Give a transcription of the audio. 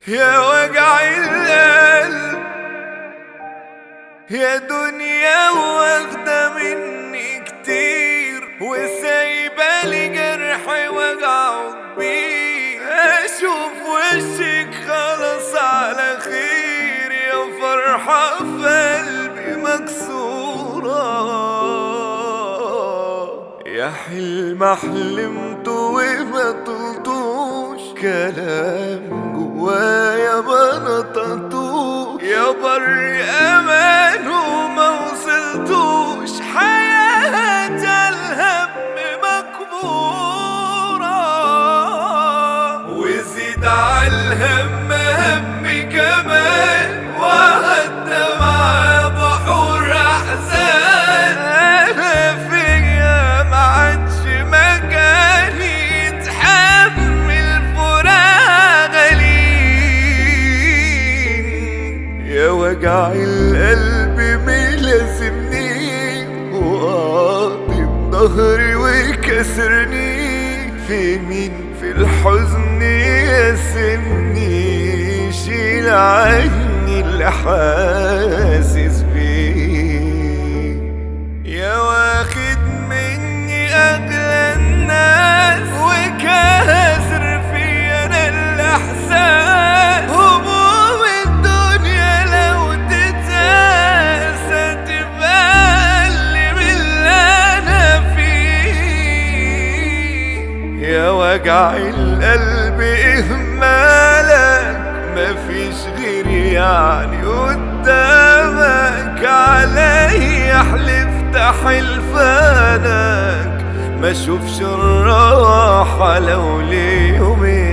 يا وجع القلب يا دنيا واخدة مني كتير وسايبة لي جرح وجعه كبير اشوف وشك خلاص على خير يا فرحة في قلبي مكسورة يا حلم حلمته وما طلتوش كلام جوايا ما نطقتوش يا بر امان وما وصلتوش حياة الهم مكبورة وزيد على الهم همي كمان وهدى مع بحور احزان انا فيا ما عادش مكاني يتحمل فراق غليل يا وجع القلب ملازمني وقاطم ظهري وكسرني في مين في الحزن يسني شيل عني اللي حاسس بيه يا واخد مني اغلى الناس وكاسر في انا الاحساس هموم الدنيا لو تتاسى تبقى اقل من اللي انا فيه يا وجع القلب اهمالك مفيش غيري يعني قدامك علي حلفت حلفانك ما اشوفش الراحة لو ليومين